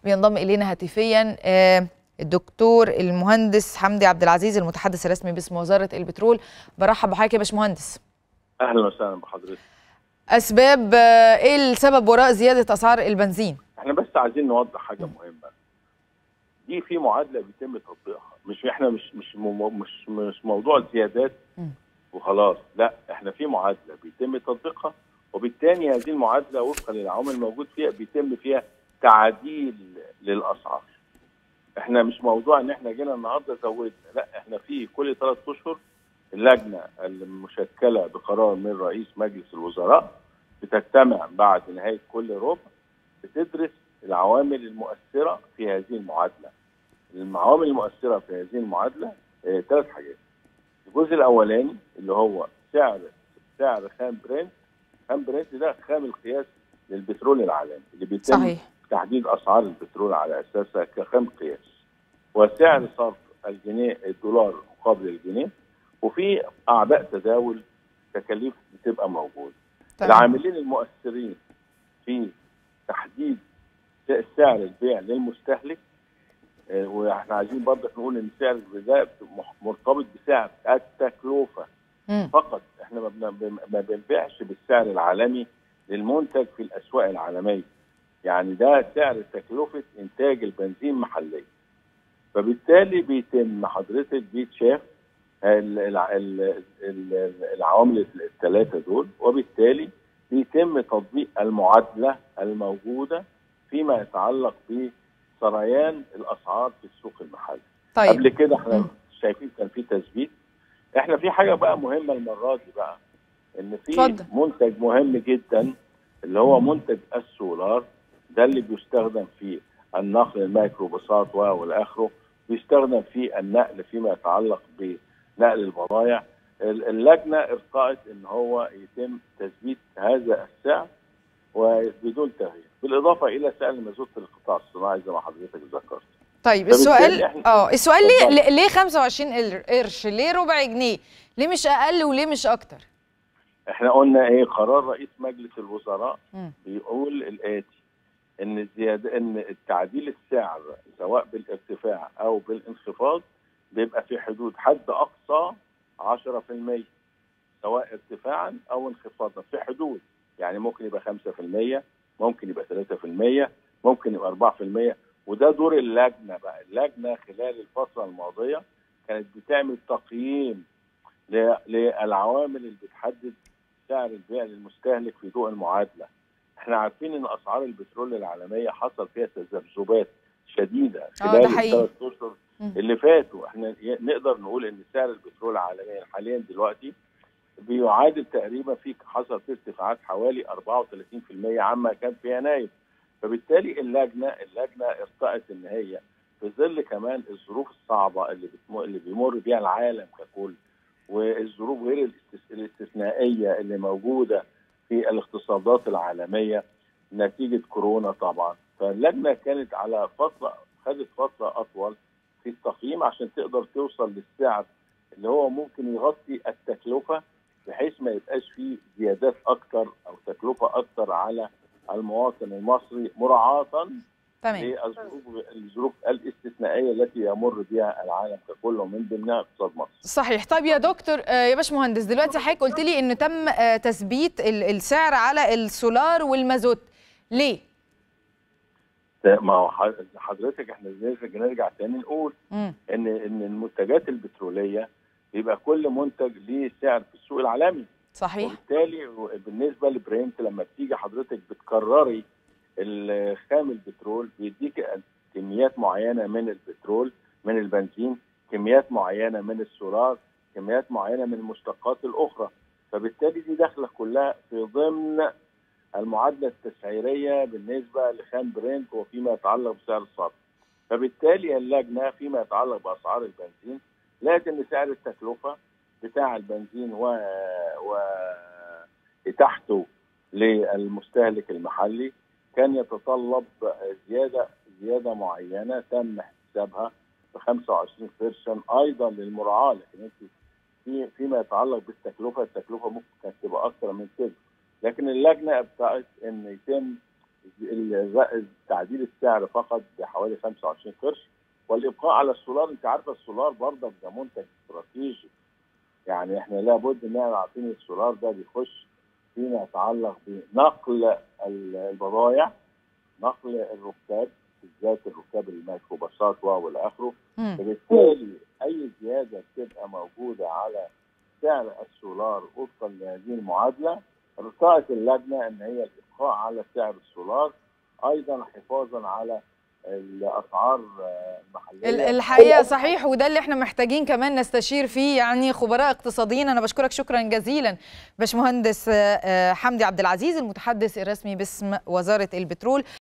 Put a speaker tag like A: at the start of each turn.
A: بينضم الينا هاتفيا آه، الدكتور المهندس حمدي عبد العزيز المتحدث الرسمي باسم وزاره البترول برحب بحضرتك يا باشمهندس
B: اهلا وسهلا بحضرتك
A: اسباب آه، ايه السبب وراء زياده اسعار البنزين
B: احنا بس عايزين نوضح حاجه مهمه دي في معادله بيتم تطبيقها مش احنا مش مش مو- مش مش موضوع زيادات
A: مم.
B: وخلاص لا احنا في معادله بيتم تطبيقها وبالتالي هذه المعادله وفقا للعوامل الموجود فيها بيتم فيها تعديل للاسعار احنا مش موضوع ان احنا جينا النهارده زودنا لا احنا في كل ثلاث اشهر اللجنه المشكله بقرار من رئيس مجلس الوزراء بتجتمع بعد نهايه كل ربع بتدرس العوامل المؤثره في هذه المعادله. العوامل المؤثره في هذه المعادله آه، ثلاث حاجات. الجزء الاولاني اللي هو سعر سعر خام برنت خام برنت ده خام القياس للبترول العالمي اللي بيتم
A: صحيح
B: تحديد اسعار البترول على اساسها كخام قياس وسعر صرف الجنيه الدولار مقابل الجنيه وفي اعباء تداول تكاليف بتبقى موجوده
A: تمام
B: العاملين المؤثرين في تحديد سعر البيع للمستهلك آه، واحنا عايزين برضه نقول ان سعر الغذاء مح- مرتبط بسعر التكلفه
A: مم.
B: فقط احنا ما بن- ما بنبيعش بالسعر العالمي للمنتج في الاسواق العالميه يعني ده سعر تكلفه انتاج البنزين محليا فبالتالي بيتم حضرتك بيتشاف ال- ال- ال- ال- العوامل الثلاثه دول وبالتالي بيتم تطبيق المعادله الموجوده فيما يتعلق بسريان الاسعار في السوق المحلي
A: طيب
B: قبل كده احنا
A: مم.
B: شايفين كان في تثبيت احنا في حاجه بقى مهمه المره دي بقى ان في
A: اتفضل.
B: منتج مهم جدا اللي هو منتج السولار ده اللي بيستخدم في النقل الميكروباصات و والاخره بيستخدم في النقل فيما يتعلق بنقل البضائع ال- اللجنه ارتأت ان هو يتم تثبيت هذا السعر وبدون تغيير بالاضافه الى سعر المازوت في القطاع الصناعي زي ما حضرتك ذكرت
A: طيب
B: فبالتالي
A: السؤال
B: إحنا-
A: اه السؤال ليه
B: اتفضل.
A: ليه- ليه 25 قر- قرش ليه ربع جنيه ليه مش اقل وليه مش اكتر
B: احنا قلنا ايه قرار رئيس مجلس الوزراء
A: مم.
B: بيقول الاتي ان الزياده ان التعديل السعر سواء بالارتفاع او بالانخفاض بيبقى في حدود حد اقصى 10% سواء ارتفاعا او انخفاضا في حدود يعني ممكن يبقى 5% ممكن يبقى 3% ممكن يبقى 4% وده دور اللجنه بقى اللجنه خلال الفتره الماضيه كانت بتعمل تقييم ل- للعوامل اللي بتحدد سعر البيع للمستهلك في ضوء المعادله. احنا عارفين ان اسعار البترول العالميه حصل فيها تذبذبات شديده
A: ده
B: خلال
A: حقيقي.
B: الثلاث اشهر
A: مم.
B: اللي فاتوا احنا ي- نقدر نقول ان سعر البترول العالمي حاليا دلوقتي بيعادل تقريبا في حصل فيه ارتفاعات حوالي 34% عما كان في يناير فبالتالي اللجنه اللجنه ارتأت ان هي في ظل كمان الظروف الصعبه اللي بتم... اللي بيمر بيها العالم ككل والظروف غير الاستس- الاستثنائيه اللي موجوده في الاقتصادات العالميه نتيجه كورونا طبعا فاللجنه كانت على فتره خدت فتره اطول في التقييم عشان تقدر توصل للسعر اللي هو ممكن يغطي التكلفه بحيث ما يبقاش فيه زيادات اكتر او تكلفه اكتر على المواطن المصري مراعاه
A: تمام
B: للظروف الظروف الاستثنائيه التي يمر بها العالم ككل ومن ضمنها اقتصاد مصر.
A: صحيح طيب يا دكتور آه، يا باشمهندس دلوقتي حضرتك قلت لي ان تم آه، تثبيت ال- السعر على السولار والمازوت ليه
B: ما هو ح- حضرتك احنا نرجع نرجع تاني نقول
A: مم.
B: ان ان المنتجات البتروليه بيبقى كل منتج ليه سعر في السوق العالمي
A: صحيح
B: وبالتالي بالنسبه لبرنت لما بتيجي حضرتك بتكرري خام البترول بيديك كميات معينه من البترول من البنزين كميات معينه من السولار كميات معينه من المشتقات الاخرى فبالتالي دي داخله كلها في ضمن المعادله التسعيريه بالنسبه لخام برنت وفيما يتعلق بسعر الصرف فبالتالي اللجنه فيما يتعلق باسعار البنزين لقت ان سعر التكلفه بتاع البنزين و, و... اتاحته للمستهلك المحلي كان يتطلب زياده زياده معينه تم حسابها ب 25 قرشا ايضا للمراعاه لكن انت في فيما يتعلق بالتكلفه التكلفه ممكن كانت تبقى اكثر من كده لكن اللجنه ابتعت ان يتم تعديل السعر فقط بحوالي 25 قرش والابقاء على السولار انت عارفه السولار برضك ده منتج استراتيجي يعني احنا لابد ان احنا عارفين السولار ده بيخش فيما يتعلق بنقل البضائع نقل الركاب بالذات الركاب الميكروباصات والى اخره فبالتالي اي زياده بتبقى موجوده على سعر السولار وفقا لهذه المعادله رسالة اللجنه ان هي الابقاء على سعر السولار ايضا حفاظا على الاسعار المحليه
A: الحقيقه صحيح وده اللي احنا محتاجين كمان نستشير فيه يعني خبراء اقتصاديين انا بشكرك شكرا جزيلا باشمهندس حمدي عبد العزيز المتحدث الرسمي باسم وزاره البترول